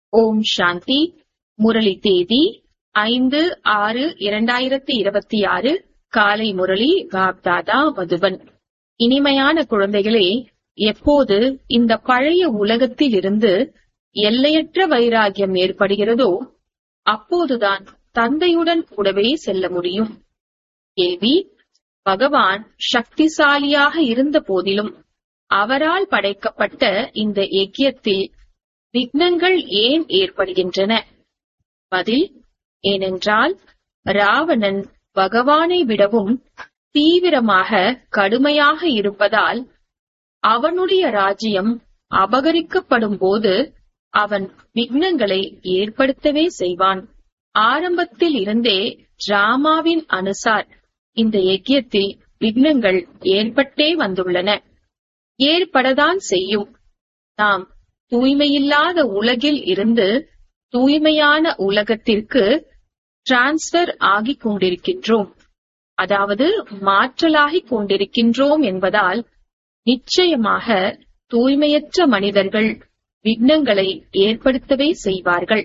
ஓம் சாந்தி முரளி தேதி ஐந்து ஆறு இரண்டாயிரத்தி இருபத்தி ஆறு காலை முரளி பாப்தாதா மதுபன் இனிமையான குழந்தைகளே எப்போது இந்த பழைய உலகத்தில் இருந்து எல்லையற்ற வைராகியம் ஏற்படுகிறதோ அப்போதுதான் தந்தையுடன் கூடவே செல்ல முடியும் கேள்வி பகவான் சக்திசாலியாக இருந்த போதிலும் அவரால் படைக்கப்பட்ட இந்த யக்கியத்தில் விக்னங்கள் ஏன் ஏற்படுகின்றன பதில் ஏனென்றால் ராவணன் பகவானை விடவும் தீவிரமாக கடுமையாக இருப்பதால் அவனுடைய ராஜ்யம் அபகரிக்கப்படும் போது அவன் விக்னங்களை ஏற்படுத்தவே செய்வான் ஆரம்பத்தில் இருந்தே டிராமாவின் அனுசார் இந்த யக்கியத்தில் விக்னங்கள் ஏற்பட்டே வந்துள்ளன ஏற்படதான் செய்யும் நாம் தூய்மையில்லாத உலகில் இருந்து தூய்மையான உலகத்திற்கு டிரான்ஸ்பர் ஆகிக் கொண்டிருக்கின்றோம் அதாவது மாற்றலாகிக் கொண்டிருக்கின்றோம் என்பதால் நிச்சயமாக தூய்மையற்ற மனிதர்கள் விக்னங்களை ஏற்படுத்தவே செய்வார்கள்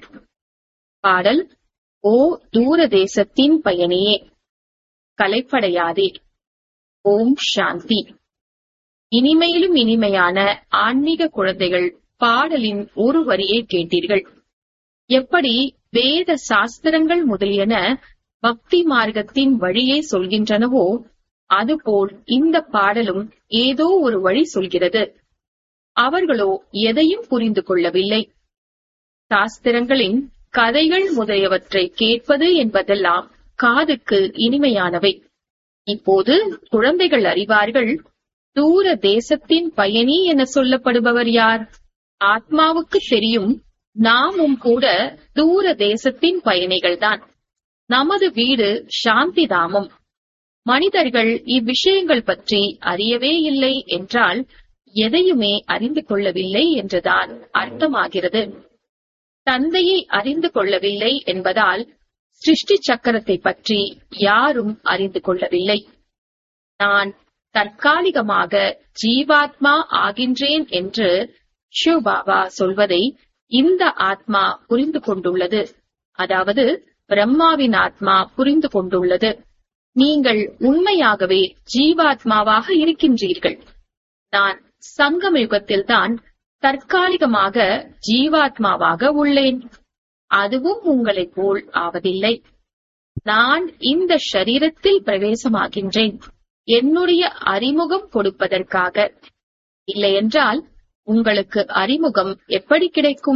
பாடல் ஓ தூர தேசத்தின் பயணியே கலைப்படையாதே ஓம் சாந்தி இனிமையிலும் இனிமையான ஆன்மீக குழந்தைகள் பாடலின் ஒரு வரியை கேட்டீர்கள் எப்படி வேத சாஸ்திரங்கள் முதலியன பக்தி மார்க்கத்தின் வழியை சொல்கின்றனவோ அதுபோல் இந்த பாடலும் ஏதோ ஒரு வழி சொல்கிறது அவர்களோ எதையும் புரிந்து கொள்ளவில்லை சாஸ்திரங்களின் கதைகள் முதலியவற்றை கேட்பது என்பதெல்லாம் காதுக்கு இனிமையானவை இப்போது குழந்தைகள் அறிவார்கள் தூர தேசத்தின் பயணி என சொல்லப்படுபவர் யார் ஆத்மாவுக்கு தெரியும் நாமும் கூட தூர தேசத்தின் பயணிகள்தான் நமது வீடு சாந்தி தாமம் மனிதர்கள் இவ்விஷயங்கள் பற்றி அறியவே இல்லை என்றால் எதையுமே அறிந்து கொள்ளவில்லை என்றுதான் அர்த்தமாகிறது தந்தையை அறிந்து கொள்ளவில்லை என்பதால் சிருஷ்டி சக்கரத்தை பற்றி யாரும் அறிந்து கொள்ளவில்லை நான் தற்காலிகமாக ஜீவாத்மா ஆகின்றேன் என்று ஷிவபாபா சொல்வதை இந்த ஆத்மா புரிந்து கொண்டுள்ளது அதாவது பிரம்மாவின் ஆத்மா புரிந்து கொண்டுள்ளது நீங்கள் உண்மையாகவே ஜீவாத்மாவாக இருக்கின்றீர்கள் நான் சங்கம யுகத்தில்தான் தற்காலிகமாக ஜீவாத்மாவாக உள்ளேன் அதுவும் உங்களைப் போல் ஆவதில்லை நான் இந்த ஷரீரத்தில் பிரவேசமாகின்றேன் என்னுடைய அறிமுகம் கொடுப்பதற்காக இல்லையென்றால் உங்களுக்கு அறிமுகம் எப்படி கிடைக்கும்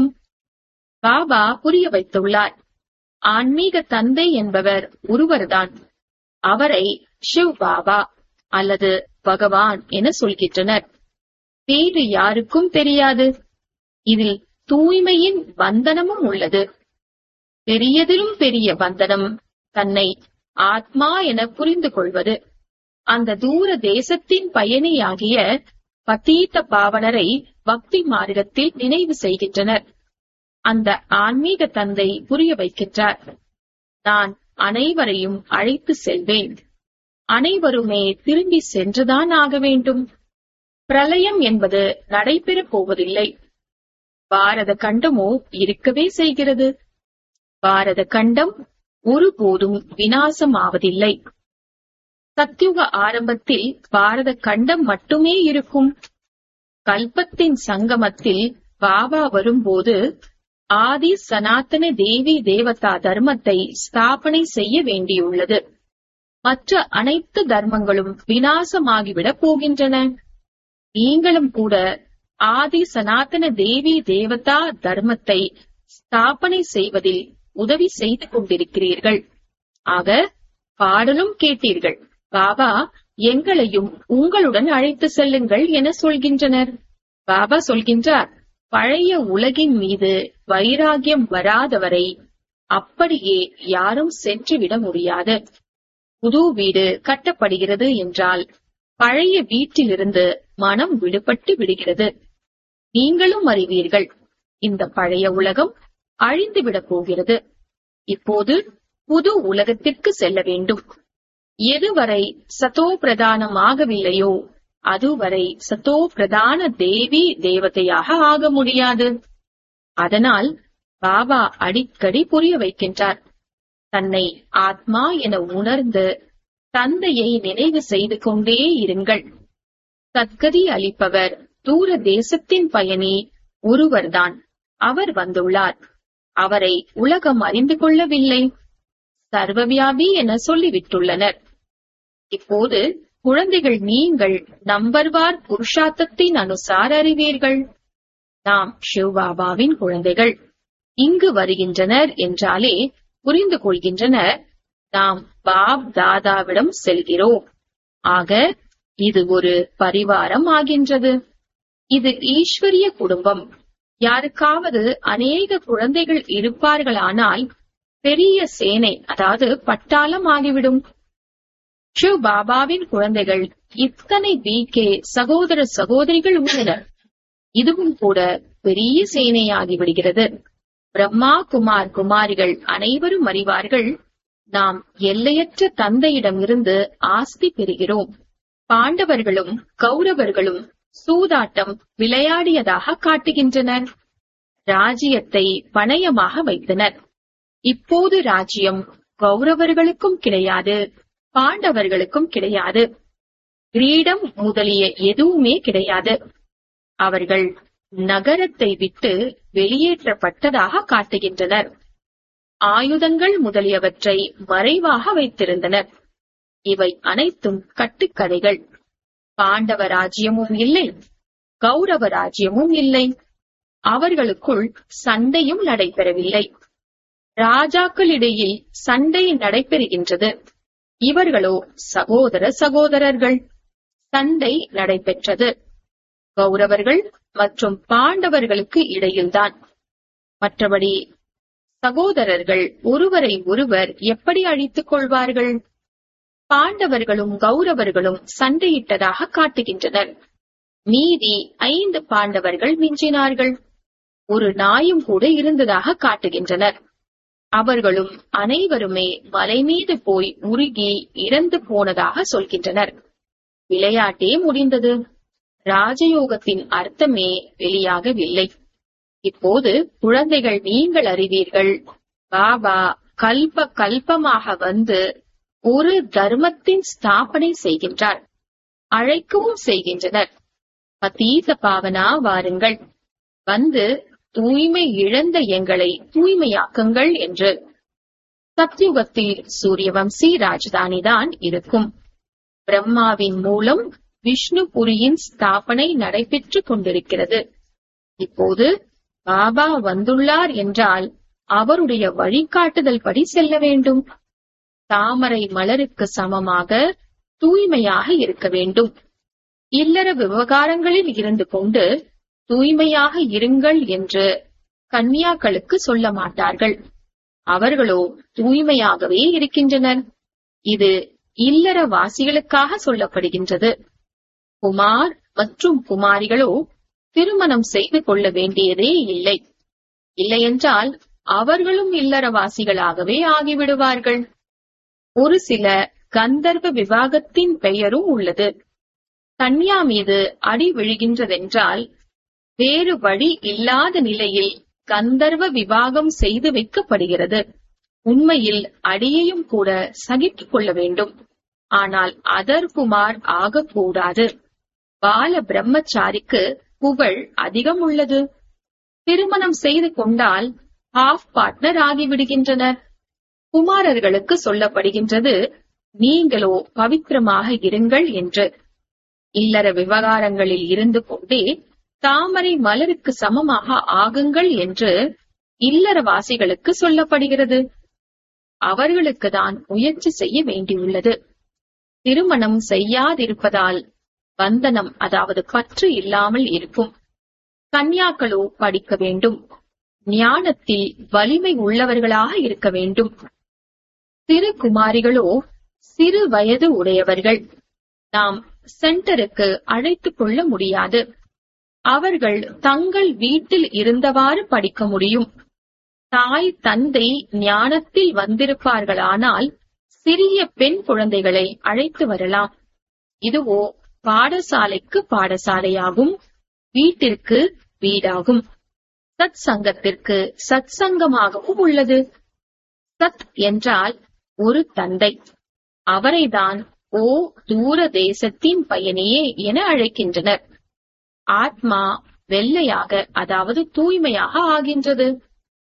பாபா புரிய வைத்துள்ளார் ஆன்மீக தந்தை என்பவர் ஒருவர்தான் அவரை ஷிவ் பாபா அல்லது பகவான் என சொல்கின்றனர் வேறு யாருக்கும் தெரியாது இதில் தூய்மையின் பந்தனமும் உள்ளது பெரியதிலும் பெரிய பந்தனம் தன்னை ஆத்மா என புரிந்து கொள்வது அந்த தூர தேசத்தின் பயணியாகிய பதீத்த பாவனரை பக்தி மார்க்கத்தில் நினைவு செய்கின்றனர் அந்த ஆன்மீக தந்தை புரிய வைக்கின்றார் நான் அனைவரையும் அழைத்து செல்வேன் அனைவருமே திரும்பி சென்றுதான் ஆக வேண்டும் பிரளயம் என்பது நடைபெறப் போவதில்லை பாரத கண்டமோ இருக்கவே செய்கிறது பாரத கண்டம் ஒருபோதும் வினாசம் ஆவதில்லை சத்யுக ஆரம்பத்தில் பாரத கண்டம் மட்டுமே இருக்கும் கல்பத்தின் சங்கமத்தில் பாபா வரும்போது ஆதி சனாதன தேவி தேவதா தர்மத்தை ஸ்தாபனை செய்ய வேண்டியுள்ளது மற்ற அனைத்து தர்மங்களும் வினாசமாகிவிடப் போகின்றன நீங்களும் கூட ஆதி சனாதன தேவி தேவதா தர்மத்தை ஸ்தாபனை செய்வதில் உதவி செய்து கொண்டிருக்கிறீர்கள் ஆக பாடலும் கேட்டீர்கள் பாபா எங்களையும் உங்களுடன் அழைத்து செல்லுங்கள் என சொல்கின்றனர் பாபா சொல்கின்றார் பழைய உலகின் மீது வைராகியம் வராதவரை அப்படியே யாரும் சென்றுவிட முடியாது புது வீடு கட்டப்படுகிறது என்றால் பழைய வீட்டிலிருந்து மனம் விடுபட்டு விடுகிறது நீங்களும் அறிவீர்கள் இந்த பழைய உலகம் அழிந்துவிடப் போகிறது இப்போது புது உலகத்திற்கு செல்ல வேண்டும் எதுவரை சதோ பிரதானமாகவில்லையோ அதுவரை சதோ பிரதான தேவி தேவதையாக ஆக முடியாது அதனால் பாபா அடிக்கடி புரிய வைக்கின்றார் தன்னை ஆத்மா என உணர்ந்து தந்தையை நினைவு செய்து கொண்டே இருங்கள் சத்கதி அளிப்பவர் தூர தேசத்தின் பயணி ஒருவர்தான் அவர் வந்துள்ளார் அவரை உலகம் அறிந்து கொள்ளவில்லை சர்வவியாபி என சொல்லிவிட்டுள்ளனர் இப்போது குழந்தைகள் நீங்கள் நம்பர்வார் புருஷார்த்தத்தின் அனுசார் அறிவீர்கள் நாம் சிவபாபாவின் குழந்தைகள் இங்கு வருகின்றனர் என்றாலே புரிந்து கொள்கின்றனர் நாம் பாப் தாதாவிடம் செல்கிறோம் ஆக இது ஒரு பரிவாரம் ஆகின்றது இது ஈஸ்வரிய குடும்பம் யாருக்காவது அநேக குழந்தைகள் இருப்பார்களானால் பெரிய சேனை அதாவது பட்டாளம் ஆகிவிடும் ஷிவ் பாபாவின் குழந்தைகள் இத்தனை கே சகோதர சகோதரிகள் உள்ளனர் இதுவும் கூட பெரிய சேனையாகி விடுகிறது பிரம்மா குமார் குமாரிகள் அனைவரும் அறிவார்கள் நாம் எல்லையற்ற தந்தையிடமிருந்து ஆஸ்தி பெறுகிறோம் பாண்டவர்களும் கௌரவர்களும் சூதாட்டம் விளையாடியதாக காட்டுகின்றனர் ராஜ்யத்தை பணயமாக வைத்தனர் இப்போது ராஜ்யம் கௌரவர்களுக்கும் கிடையாது பாண்டவர்களுக்கும் கிடையாது கிரீடம் முதலிய எதுவுமே கிடையாது அவர்கள் நகரத்தை விட்டு வெளியேற்றப்பட்டதாக காட்டுகின்றனர் ஆயுதங்கள் முதலியவற்றை மறைவாக வைத்திருந்தனர் இவை அனைத்தும் கட்டுக்கதைகள் பாண்டவ ராஜ்யமும் இல்லை கௌரவ ராஜ்யமும் இல்லை அவர்களுக்குள் சண்டையும் நடைபெறவில்லை ராஜாக்களிடையே சண்டை நடைபெறுகின்றது இவர்களோ சகோதர சகோதரர்கள் சண்டை நடைபெற்றது கௌரவர்கள் மற்றும் பாண்டவர்களுக்கு இடையில்தான் மற்றபடி சகோதரர்கள் ஒருவரை ஒருவர் எப்படி அழித்துக் கொள்வார்கள் பாண்டவர்களும் கௌரவர்களும் சண்டையிட்டதாக காட்டுகின்றனர் மீதி ஐந்து பாண்டவர்கள் மிஞ்சினார்கள் ஒரு நாயும் கூட இருந்ததாக காட்டுகின்றனர் அவர்களும் அனைவருமே மலை மீது போய் உருகி இறந்து போனதாக சொல்கின்றனர் விளையாட்டே முடிந்தது ராஜயோகத்தின் அர்த்தமே வெளியாகவில்லை இப்போது குழந்தைகள் நீங்கள் அறிவீர்கள் பாபா கல்ப கல்பமாக வந்து ஒரு தர்மத்தின் ஸ்தாபனை செய்கின்றார் அழைக்கவும் செய்கின்றனர் பதீத பாவனா வாருங்கள் வந்து தூய்மை இழந்த எங்களை தூய்மையாக்குங்கள் என்று சத்யுகத்தில் சூரியவம்சி ராஜதானிதான் இருக்கும் பிரம்மாவின் மூலம் விஷ்ணுபுரியின் ஸ்தாபனை நடைபெற்றுக் கொண்டிருக்கிறது இப்போது பாபா வந்துள்ளார் என்றால் அவருடைய வழிகாட்டுதல் படி செல்ல வேண்டும் தாமரை மலருக்கு சமமாக தூய்மையாக இருக்க வேண்டும் இல்லற விவகாரங்களில் இருந்து கொண்டு தூய்மையாக இருங்கள் என்று கன்னியாக்களுக்கு சொல்ல மாட்டார்கள் அவர்களோ தூய்மையாகவே இருக்கின்றனர் இது இல்லற வாசிகளுக்காக சொல்லப்படுகின்றது குமார் மற்றும் குமாரிகளோ திருமணம் செய்து கொள்ள வேண்டியதே இல்லை இல்லையென்றால் அவர்களும் இல்லறவாசிகளாகவே ஆகிவிடுவார்கள் ஒரு சில கந்தர்வ விவாகத்தின் பெயரும் உள்ளது கன்யா மீது அடி விழுகின்றதென்றால் வேறு வழி இல்லாத நிலையில் கந்தர்வ விவாகம் செய்து வைக்கப்படுகிறது உண்மையில் அடியையும் கூட சகித்துக் கொள்ள வேண்டும் ஆனால் அதர்குமார் ஆகக்கூடாது பால பிரம்மச்சாரிக்கு புகழ் அதிகம் உள்ளது திருமணம் செய்து கொண்டால் ஹாஃப் பார்ட்னர் ஆகிவிடுகின்றனர் குமாரர்களுக்கு சொல்லப்படுகின்றது நீங்களோ பவித்திரமாக இருங்கள் என்று இல்லற விவகாரங்களில் இருந்து கொண்டே தாமரை மலருக்கு சமமாக ஆகுங்கள் என்று இல்லறவாசிகளுக்கு சொல்லப்படுகிறது அவர்களுக்கு தான் முயற்சி செய்ய வேண்டியுள்ளது திருமணம் செய்யாதிருப்பதால் பந்தனம் அதாவது பற்று இல்லாமல் இருக்கும் கன்யாக்களோ படிக்க வேண்டும் ஞானத்தில் வலிமை உள்ளவர்களாக இருக்க வேண்டும் சிறு குமாரிகளோ சிறு வயது உடையவர்கள் நாம் சென்டருக்கு அழைத்துக் கொள்ள முடியாது அவர்கள் தங்கள் வீட்டில் இருந்தவாறு படிக்க முடியும் தாய் தந்தை ஞானத்தில் வந்திருப்பார்களானால் சிறிய பெண் குழந்தைகளை அழைத்து வரலாம் இதுவோ பாடசாலைக்கு பாடசாலையாகும் வீட்டிற்கு வீடாகும் சத் சங்கத்திற்கு சத் சங்கமாகவும் உள்ளது சத் என்றால் ஒரு தந்தை அவரைதான் ஓ தூர தேசத்தின் பயணியே என அழைக்கின்றனர் ஆத்மா வெள்ளையாக அதாவது தூய்மையாக ஆகின்றது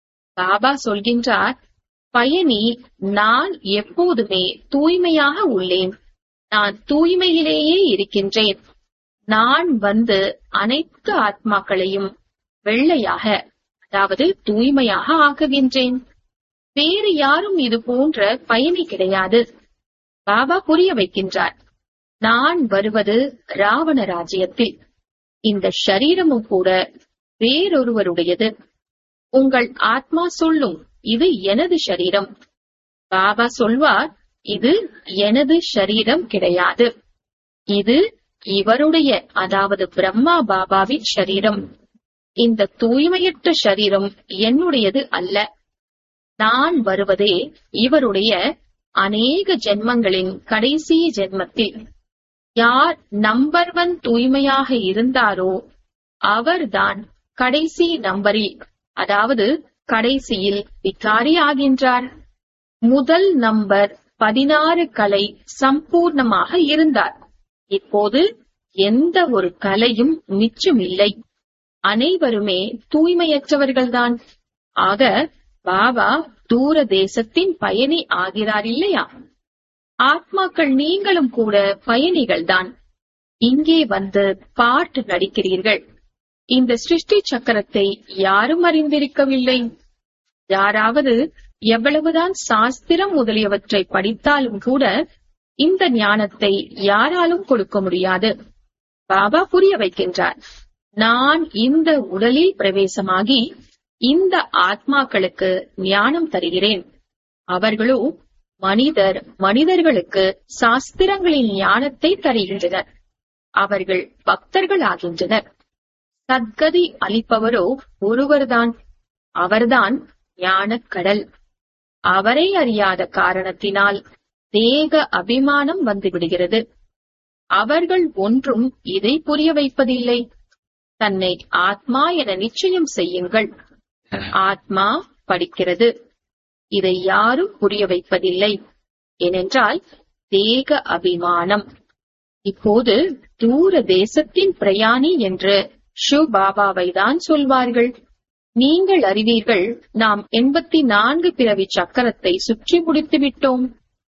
பாபா சொல்கின்றார் பயணி நான் எப்போதுமே தூய்மையாக உள்ளேன் நான் தூய்மையிலேயே இருக்கின்றேன் நான் வந்து அனைத்து ஆத்மாக்களையும் வெள்ளையாக அதாவது தூய்மையாக ஆக்குகின்றேன் வேறு யாரும் இது போன்ற பயணி கிடையாது பாபா புரிய வைக்கின்றார் நான் வருவது ராவண ராஜ்யத்தில் இந்த ஷரீரமும் கூட வேறொருவருடையது உங்கள் ஆத்மா சொல்லும் இது எனது ஷரீரம் பாபா சொல்வார் இது எனது ஷரீரம் கிடையாது இது இவருடைய அதாவது பிரம்மா பாபாவின் ஷரீரம் இந்த தூய்மையற்ற ஷரீரம் என்னுடையது அல்ல நான் வருவதே இவருடைய அநேக ஜென்மங்களின் கடைசி ஜென்மத்தில் யார் நம்பர் ஒன் தூய்மையாக இருந்தாரோ அவர்தான் கடைசி நம்பரில் அதாவது கடைசியில் விகாரி ஆகின்றார் முதல் நம்பர் பதினாறு கலை சம்பூர்ணமாக இருந்தார் இப்போது எந்த ஒரு கலையும் மிச்சமில்லை அனைவருமே தூய்மையற்றவர்கள்தான் ஆக பாபா தூர தேசத்தின் பயணி ஆகிறார் இல்லையா ஆத்மாக்கள் நீங்களும் கூட பயணிகள்தான் இங்கே வந்து பாட்டு நடிக்கிறீர்கள் இந்த சிருஷ்டி சக்கரத்தை யாரும் அறிந்திருக்கவில்லை யாராவது எவ்வளவுதான் சாஸ்திரம் முதலியவற்றை படித்தாலும் கூட இந்த ஞானத்தை யாராலும் கொடுக்க முடியாது பாபா புரிய வைக்கின்றார் நான் இந்த உடலில் பிரவேசமாகி இந்த ஆத்மாக்களுக்கு ஞானம் தருகிறேன் அவர்களோ மனிதர் மனிதர்களுக்கு சாஸ்திரங்களின் ஞானத்தை தருகின்றனர் அவர்கள் பக்தர்கள் ஆகின்றனர் சத்கதி அளிப்பவரோ ஒருவர்தான் அவர்தான் ஞானக் கடல் அவரை அறியாத காரணத்தினால் தேக அபிமானம் வந்துவிடுகிறது அவர்கள் ஒன்றும் இதை புரிய வைப்பதில்லை தன்னை ஆத்மா என நிச்சயம் செய்யுங்கள் ஆத்மா படிக்கிறது இதை யாரும் புரிய வைப்பதில்லை ஏனென்றால் தேக அபிமானம் இப்போது தூர தேசத்தின் பிரயாணி என்று ஷிவ் பாபாவை தான் சொல்வார்கள் நீங்கள் அறிவீர்கள் நாம் எண்பத்தி நான்கு பிறவி சக்கரத்தை சுற்றி முடித்து விட்டோம்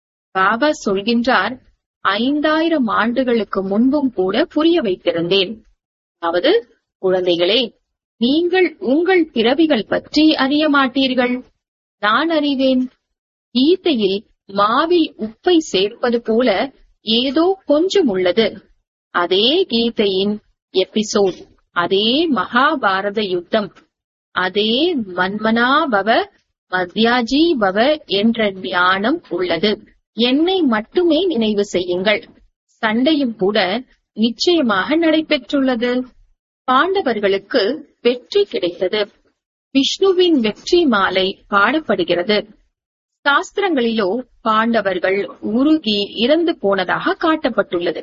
பாபா சொல்கின்றார் ஐந்தாயிரம் ஆண்டுகளுக்கு முன்பும் கூட புரிய வைத்திருந்தேன் அதாவது குழந்தைகளே நீங்கள் உங்கள் பிறவிகள் பற்றி அறிய மாட்டீர்கள் நான் அறிவேன் கீதையில் மாவில் உப்பை சேர்ப்பது போல ஏதோ கொஞ்சம் உள்ளது அதே கீதையின் எபிசோட் அதே மகாபாரத யுத்தம் அதே மன்மனாபவ மத்யாஜி பவ என்ற ஞானம் உள்ளது என்னை மட்டுமே நினைவு செய்யுங்கள் சண்டையும் கூட நிச்சயமாக நடைபெற்றுள்ளது பாண்டவர்களுக்கு வெற்றி கிடைத்தது விஷ்ணுவின் வெற்றி மாலை பாடப்படுகிறது சாஸ்திரங்களிலோ பாண்டவர்கள் உருகி இறந்து போனதாக காட்டப்பட்டுள்ளது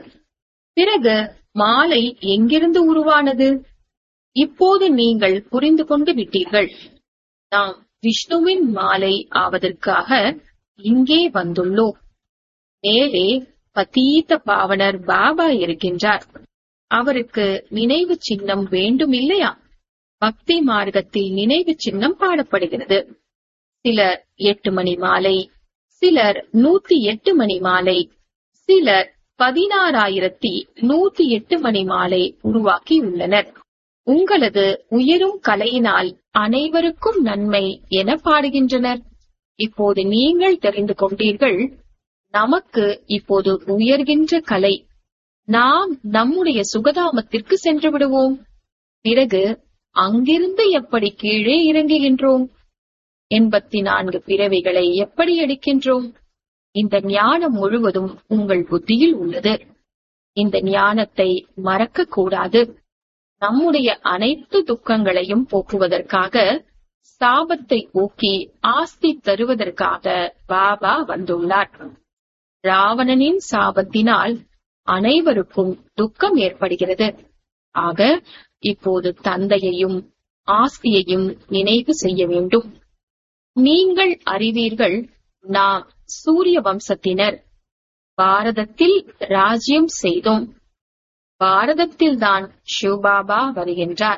பிறகு மாலை எங்கிருந்து உருவானது இப்போது நீங்கள் புரிந்து கொண்டு விட்டீர்கள் நாம் விஷ்ணுவின் மாலை ஆவதற்காக இங்கே வந்துள்ளோம் மேலே பதீத்த பாவனர் பாபா இருக்கின்றார் அவருக்கு நினைவு சின்னம் வேண்டும் இல்லையா பக்தி மார்க்கத்தில் நினைவு சின்னம் பாடப்படுகிறது சிலர் எட்டு மணி மாலை சிலர் நூத்தி எட்டு மணி மாலை சிலர் பதினாறாயிரத்தி நூத்தி எட்டு மணி மாலை உருவாக்கி உள்ளனர் உங்களது உயரும் கலையினால் அனைவருக்கும் நன்மை என பாடுகின்றனர் இப்போது நீங்கள் தெரிந்து கொண்டீர்கள் நமக்கு இப்போது உயர்கின்ற கலை நாம் நம்முடைய சுகதாமத்திற்கு சென்று விடுவோம் பிறகு அங்கிருந்து எப்படி கீழே இறங்குகின்றோம் எண்பத்தி நான்கு பிறவிகளை எப்படி எடுக்கின்றோம் இந்த ஞானம் முழுவதும் உங்கள் புத்தியில் உள்ளது இந்த ஞானத்தை மறக்க கூடாது நம்முடைய அனைத்து துக்கங்களையும் போக்குவதற்காக சாபத்தை போக்கி ஆஸ்தி தருவதற்காக பாபா வந்துள்ளார் ராவணனின் சாபத்தினால் அனைவருக்கும் துக்கம் ஏற்படுகிறது ஆக இப்போது தந்தையையும் ஆஸ்தியையும் நினைவு செய்ய வேண்டும் நீங்கள் அறிவீர்கள் நாம் சூரிய வம்சத்தினர் பாரதத்தில் ராஜ்யம் செய்தோம் பாரதத்தில்தான் சிவபாபா வருகின்றார்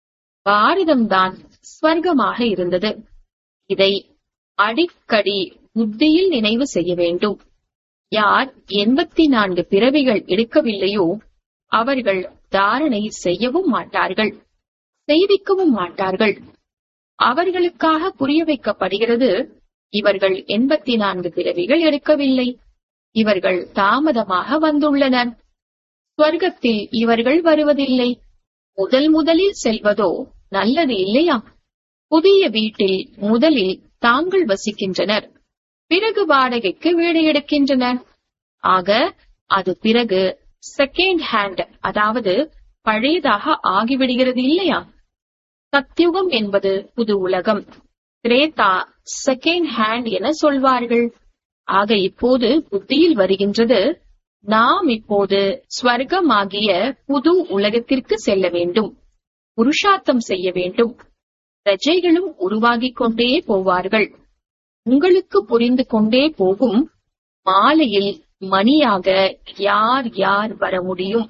பாரதம்தான் ஸ்வர்க்கமாக இருந்தது இதை அடிக்கடி புத்தியில் நினைவு செய்ய வேண்டும் யார் எண்பத்தி நான்கு பிறவிகள் எடுக்கவில்லையோ அவர்கள் தாரணை செய்யவும் மாட்டார்கள் செய்விக்கவும் மாட்டார்கள் அவர்களுக்காக புரிய வைக்கப்படுகிறது இவர்கள் எண்பத்தி நான்கு பிறவிகள் எடுக்கவில்லை இவர்கள் தாமதமாக வந்துள்ளனர் ஸ்வர்க்கத்தில் இவர்கள் வருவதில்லை முதல் முதலில் செல்வதோ நல்லது இல்லையா புதிய வீட்டில் முதலில் தாங்கள் வசிக்கின்றனர் பிறகு வாடகைக்கு வீடு எடுக்கின்றனர் ஆக அது பிறகு செகண்ட் ஹேண்ட் அதாவது பழையதாக ஆகிவிடுகிறது இல்லையா சத்யுகம் என்பது புது உலகம் திரேதா செகண்ட் ஹேண்ட் என சொல்வார்கள் ஆக இப்போது புத்தியில் வருகின்றது நாம் இப்போது ஸ்வர்க்கமாகிய புது உலகத்திற்கு செல்ல வேண்டும் புருஷார்த்தம் செய்ய வேண்டும் பிரஜைகளும் உருவாகிக் கொண்டே போவார்கள் உங்களுக்கு புரிந்து கொண்டே போகும் மாலையில் மணியாக யார் யார் வர முடியும்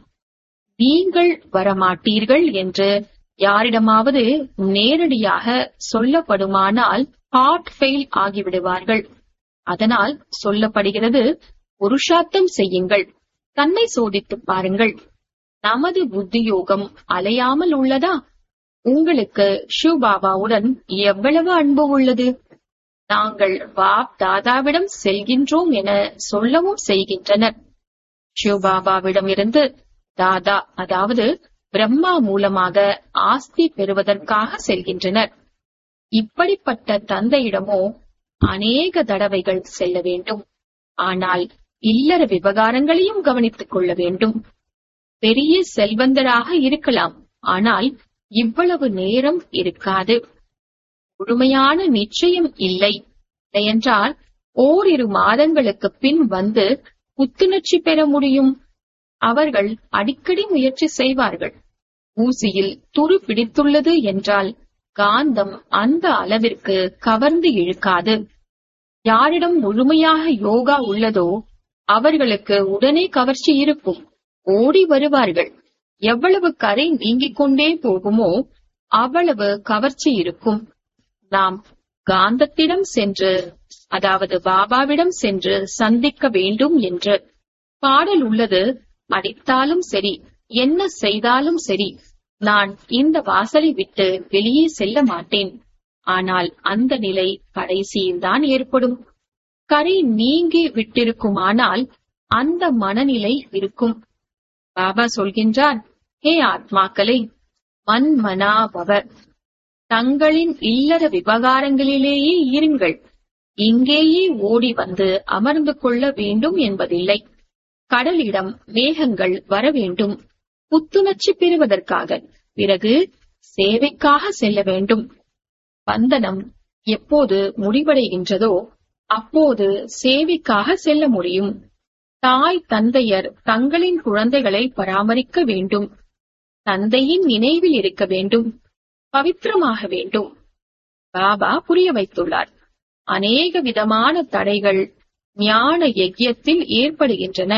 நீங்கள் வரமாட்டீர்கள் என்று யாரிடமாவது நேரடியாக சொல்லப்படுமானால் ஹார்ட் ஃபெயில் ஆகிவிடுவார்கள் அதனால் சொல்லப்படுகிறது புருஷார்த்தம் செய்யுங்கள் தன்னை சோதித்து பாருங்கள் நமது புத்தியோகம் அலையாமல் உள்ளதா உங்களுக்கு ஷிவபாபாவுடன் எவ்வளவு அன்பு உள்ளது நாங்கள் பாப் தாதாவிடம் செல்கின்றோம் என சொல்லவும் செய்கின்றனர் சிவபாபாவிடம் இருந்து தாதா அதாவது பிரம்மா மூலமாக ஆஸ்தி பெறுவதற்காக செல்கின்றனர் இப்படிப்பட்ட தந்தையிடமோ அநேக தடவைகள் செல்ல வேண்டும் ஆனால் இல்லற விவகாரங்களையும் கவனித்துக் கொள்ள வேண்டும் பெரிய செல்வந்தராக இருக்கலாம் ஆனால் இவ்வளவு நேரம் இருக்காது முழுமையான நிச்சயம் இல்லை என்றால் ஓரிரு மாதங்களுக்கு பின் வந்து புத்துணர்ச்சி பெற முடியும் அவர்கள் அடிக்கடி முயற்சி செய்வார்கள் ஊசியில் துரு பிடித்துள்ளது என்றால் காந்தம் அந்த அளவிற்கு கவர்ந்து இழுக்காது யாரிடம் முழுமையாக யோகா உள்ளதோ அவர்களுக்கு உடனே கவர்ச்சி இருக்கும் ஓடி வருவார்கள் எவ்வளவு கரை நீங்கிக் கொண்டே போகுமோ அவ்வளவு கவர்ச்சி இருக்கும் நாம் காந்தத்திடம் சென்று அதாவது பாபாவிடம் சென்று சந்திக்க வேண்டும் என்று பாடல் உள்ளது அடித்தாலும் சரி என்ன செய்தாலும் சரி நான் இந்த வாசலை விட்டு வெளியே செல்ல மாட்டேன் ஆனால் அந்த நிலை கடைசியில்தான் ஏற்படும் கரை நீங்கி விட்டிருக்குமானால் அந்த மனநிலை இருக்கும் பாபா சொல்கின்றார் ஹே ஆத்மாக்களை மன்மனா பவர் தங்களின் இல்லற விவகாரங்களிலேயே இருங்கள் இங்கேயே ஓடி வந்து அமர்ந்து கொள்ள வேண்டும் என்பதில்லை கடலிடம் மேகங்கள் வர வேண்டும் புத்துணர்ச்சி பெறுவதற்காக பிறகு சேவைக்காக செல்ல வேண்டும் பந்தனம் எப்போது முடிவடைகின்றதோ அப்போது சேவைக்காக செல்ல முடியும் தாய் தந்தையர் தங்களின் குழந்தைகளை பராமரிக்க வேண்டும் தந்தையின் நினைவில் இருக்க வேண்டும் பவித்திரமாக வேண்டும் பாபா புரிய வைத்துள்ளார் அநேக விதமான தடைகள் ஞான யஜ்யத்தில் ஏற்படுகின்றன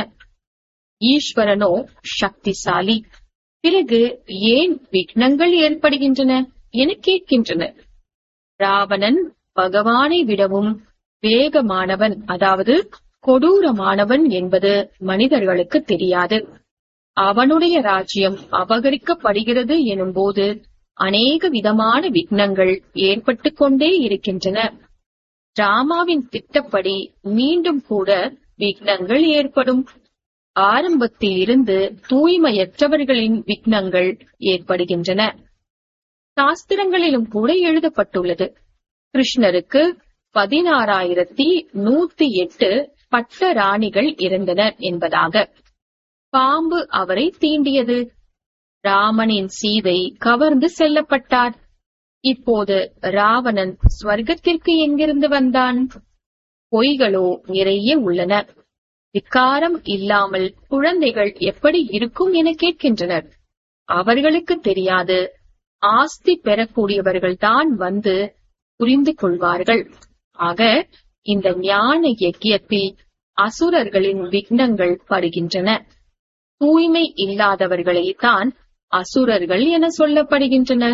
ஈஸ்வரனோ சக்திசாலி பிறகு ஏன் விக்னங்கள் ஏற்படுகின்றன என கேட்கின்றனர் ராவணன் பகவானை விடவும் வேகமானவன் அதாவது கொடூரமானவன் என்பது மனிதர்களுக்கு தெரியாது அவனுடைய ராஜ்யம் அபகரிக்கப்படுகிறது எனும்போது அநேக விதமான விக்னங்கள் ஏற்பட்டுக் கொண்டே இருக்கின்றன டிராமாவின் திட்டப்படி மீண்டும் கூட விக்னங்கள் ஏற்படும் ஆரம்பத்தில் இருந்து தூய்மையற்றவர்களின் விக்னங்கள் ஏற்படுகின்றன சாஸ்திரங்களிலும் கூட எழுதப்பட்டுள்ளது கிருஷ்ணருக்கு பதினாறாயிரத்தி நூத்தி எட்டு பட்ட ராணிகள் இருந்தனர் என்பதாக பாம்பு அவரை தீண்டியது ராமனின் சீதை கவர்ந்து செல்லப்பட்டார் இப்போது ராவணன் ஸ்வர்க்கத்திற்கு எங்கிருந்து வந்தான் பொய்களோ நிறைய உள்ளன விக்காரம் இல்லாமல் குழந்தைகள் எப்படி இருக்கும் என கேட்கின்றனர் அவர்களுக்கு தெரியாது ஆஸ்தி பெறக்கூடியவர்கள்தான் வந்து புரிந்து கொள்வார்கள் ஆக இந்த ஞான யக்கியத்தில் அசுரர்களின் விக்னங்கள் படுகின்றன தூய்மை இல்லாதவர்களை தான் அசுரர்கள் என சொல்லப்படுகின்றன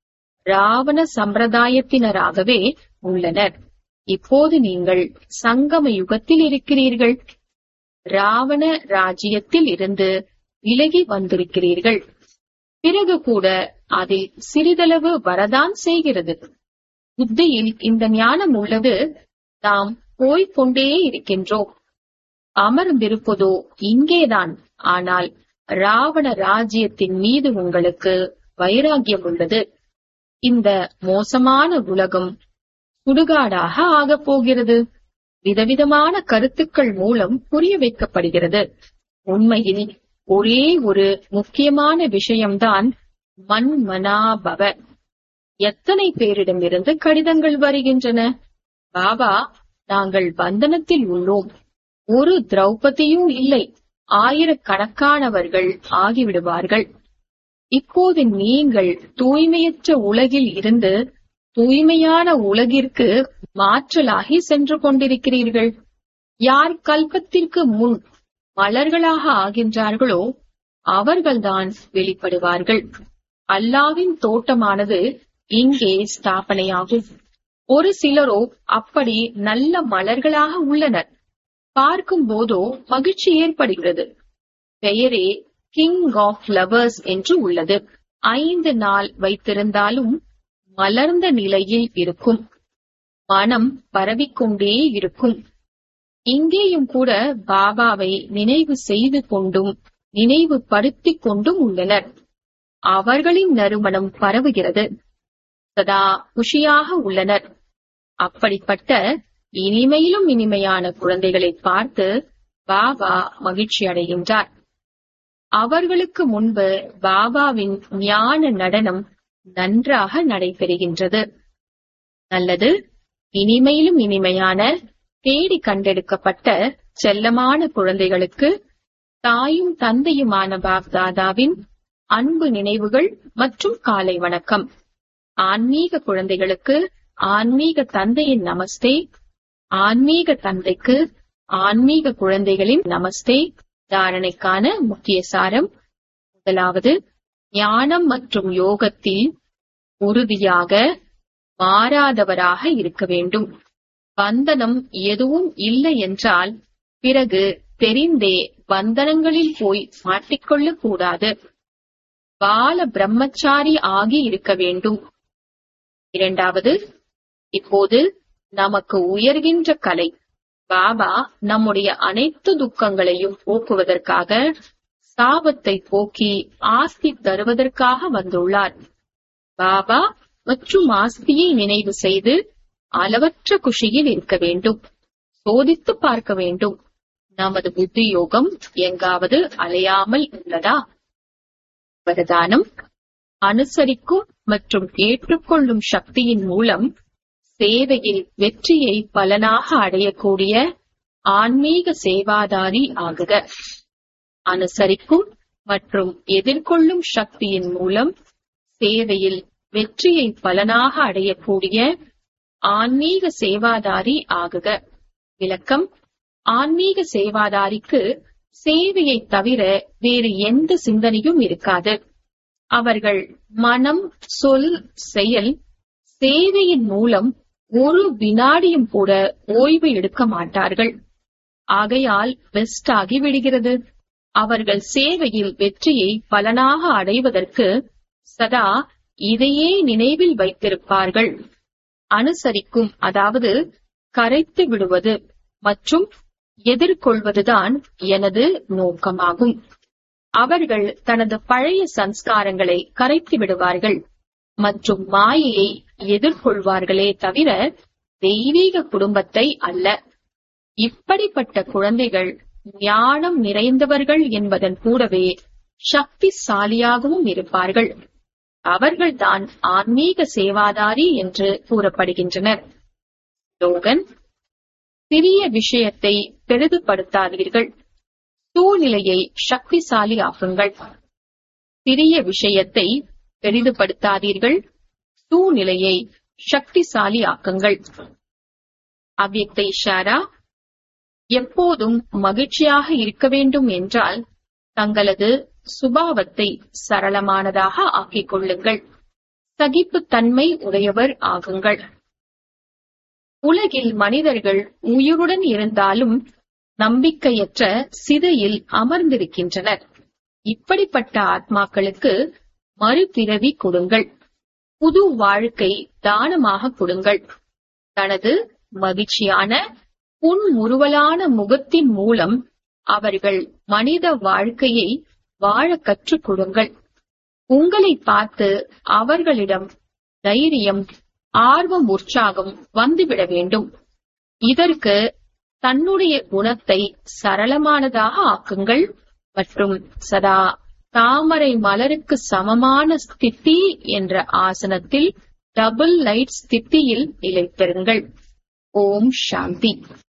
ராவண சம்பிரதாயத்தினராகவே உள்ளனர் இப்போது நீங்கள் சங்கம யுகத்தில் இருக்கிறீர்கள் ராவண ராஜ்யத்தில் இருந்து விலகி வந்திருக்கிறீர்கள் பிறகு கூட அதில் சிறிதளவு வரதான் செய்கிறது புத்தியில் இந்த ஞானம் உள்ளது நாம் போய்கொண்டே இருக்கின்றோம் அமர்ந்திருப்பதோ இங்கேதான் ஆனால் ராவண ராஜ்யத்தின் மீது உங்களுக்கு வைராகியம் உள்ளது இந்த மோசமான உலகம் சுடுகாடாக ஆகப் போகிறது விதவிதமான கருத்துக்கள் மூலம் புரிய வைக்கப்படுகிறது உண்மையில் ஒரே ஒரு முக்கியமான விஷயம்தான் மன்மனாபவ எத்தனை பேரிடமிருந்து கடிதங்கள் வருகின்றன பாபா நாங்கள் பந்தனத்தில் உள்ளோம் ஒரு திரௌபதியும் இல்லை ஆயிரக்கணக்கானவர்கள் ஆகிவிடுவார்கள் இப்போது நீங்கள் தூய்மையற்ற உலகில் இருந்து தூய்மையான உலகிற்கு மாற்றலாகி சென்று கொண்டிருக்கிறீர்கள் யார் கல்பத்திற்கு முன் மலர்களாக ஆகின்றார்களோ அவர்கள்தான் வெளிப்படுவார்கள் அல்லாவின் தோட்டமானது இங்கே ஸ்தாபனையாகும் ஒரு சிலரோ அப்படி நல்ல மலர்களாக உள்ளனர் பார்க்கும் போதோ மகிழ்ச்சி ஏற்படுகிறது பெயரே கிங் ஆஃப் ஃபிளவர்ஸ் என்று உள்ளது ஐந்து நாள் வைத்திருந்தாலும் மலர்ந்த நிலையில் இருக்கும் மனம் பரவிக்கொண்டே இருக்கும் இங்கேயும் கூட பாபாவை நினைவு செய்து கொண்டும் நினைவுபடுத்திக் கொண்டும் உள்ளனர் அவர்களின் நறுமணம் பரவுகிறது சதா குஷியாக உள்ளனர் அப்படிப்பட்ட இனிமையிலும் இனிமையான குழந்தைகளை பார்த்து பாபா மகிழ்ச்சி அடைகின்றார் அவர்களுக்கு முன்பு பாபாவின் ஞான நடனம் நன்றாக நடைபெறுகின்றது நல்லது இனிமையிலும் இனிமையான தேடி கண்டெடுக்கப்பட்ட செல்லமான குழந்தைகளுக்கு தாயும் தந்தையுமான பாப்தாதாவின் அன்பு நினைவுகள் மற்றும் காலை வணக்கம் ஆன்மீக குழந்தைகளுக்கு ஆன்மீக தந்தையின் நமஸ்தே ஆன்மீக தந்தைக்கு ஆன்மீக குழந்தைகளின் நமஸ்தே தாரணைக்கான முக்கிய சாரம் முதலாவது ஞானம் மற்றும் யோகத்தில் உறுதியாக மாறாதவராக இருக்க வேண்டும் பந்தனம் எதுவும் இல்லை என்றால் பிறகு தெரிந்தே பந்தனங்களில் போய் மாட்டிக்கொள்ளக் கூடாது பால பிரம்மச்சாரி ஆகி இருக்க வேண்டும் இரண்டாவது இப்போது நமக்கு உயர்கின்ற கலை பாபா நம்முடைய அனைத்து துக்கங்களையும் போக்குவதற்காக சாபத்தை போக்கி ஆஸ்தி தருவதற்காக வந்துள்ளார் பாபா மற்றும் ஆஸ்தியை நினைவு செய்து அளவற்ற குஷியில் இருக்க வேண்டும் சோதித்து பார்க்க வேண்டும் நமது புத்தி யோகம் எங்காவது அலையாமல் உள்ளதா வரதானம் அனுசரிக்கும் மற்றும் ஏற்றுக்கொள்ளும் சக்தியின் மூலம் சேவையில் வெற்றியை பலனாக அடையக்கூடிய ஆன்மீக சேவாதாரி ஆகுக அனுசரிக்கும் மற்றும் எதிர்கொள்ளும் சக்தியின் மூலம் சேவையில் வெற்றியை பலனாக அடையக்கூடிய ஆன்மீக சேவாதாரி ஆகுக விளக்கம் ஆன்மீக சேவாதாரிக்கு சேவையை தவிர வேறு எந்த சிந்தனையும் இருக்காது அவர்கள் மனம் சொல் செயல் சேவையின் மூலம் ஒரு வினாடியும் கூட ஓய்வு எடுக்க மாட்டார்கள் ஆகையால் பெஸ்ட் ஆகி விடுகிறது அவர்கள் சேவையில் வெற்றியை பலனாக அடைவதற்கு சதா இதையே நினைவில் வைத்திருப்பார்கள் அனுசரிக்கும் அதாவது கரைத்து விடுவது மற்றும் எதிர்கொள்வதுதான் எனது நோக்கமாகும் அவர்கள் தனது பழைய சன்ஸ்காரங்களை கரைத்து விடுவார்கள் மற்றும் மாயையை எதிர்கொள்வார்களே தவிர தெய்வீக குடும்பத்தை அல்ல இப்படிப்பட்ட குழந்தைகள் ஞானம் நிறைந்தவர்கள் என்பதன் கூடவே சக்திசாலியாகவும் இருப்பார்கள் அவர்கள்தான் ஆன்மீக சேவாதாரி என்று கூறப்படுகின்றனர் லோகன் சிறிய விஷயத்தை பெரிதுபடுத்தாதீர்கள் சூழ்நிலையை சக்திசாலி ஆக்குங்கள் சிறிய விஷயத்தை பெரிதுபடுத்தாதீர்கள் சூழ்நிலையை சக்திசாலி ஆக்குங்கள் அவ்யக்த இஷாரா எப்போதும் மகிழ்ச்சியாக இருக்க வேண்டும் என்றால் தங்களது சுபாவத்தை சரளமானதாக ஆக்கிக் கொள்ளுங்கள் சகிப்புத்தன்மை உடையவர் ஆகுங்கள் உலகில் மனிதர்கள் உயிருடன் இருந்தாலும் நம்பிக்கையற்ற சிதையில் அமர்ந்திருக்கின்றனர் இப்படிப்பட்ட ஆத்மாக்களுக்கு மறுபிறவி கொடுங்கள் புது வாழ்க்கை தானமாக கொடுங்கள் தனது மகிழ்ச்சியான புன்முறுவலான முகத்தின் மூலம் அவர்கள் மனித வாழ்க்கையை வாழ கற்றுக் கொடுங்கள் உங்களை பார்த்து அவர்களிடம் தைரியம் ஆர்வம் உற்சாகம் வந்துவிட வேண்டும் இதற்கு தன்னுடைய குணத்தை சரளமானதாக ஆக்குங்கள் மற்றும் சதா தாமரை மலருக்கு சமமான ஸ்திதி என்ற ஆசனத்தில் டபுள் லைட் ஸ்திதியில் நிலைத்திருங்கள் ஓம் சாந்தி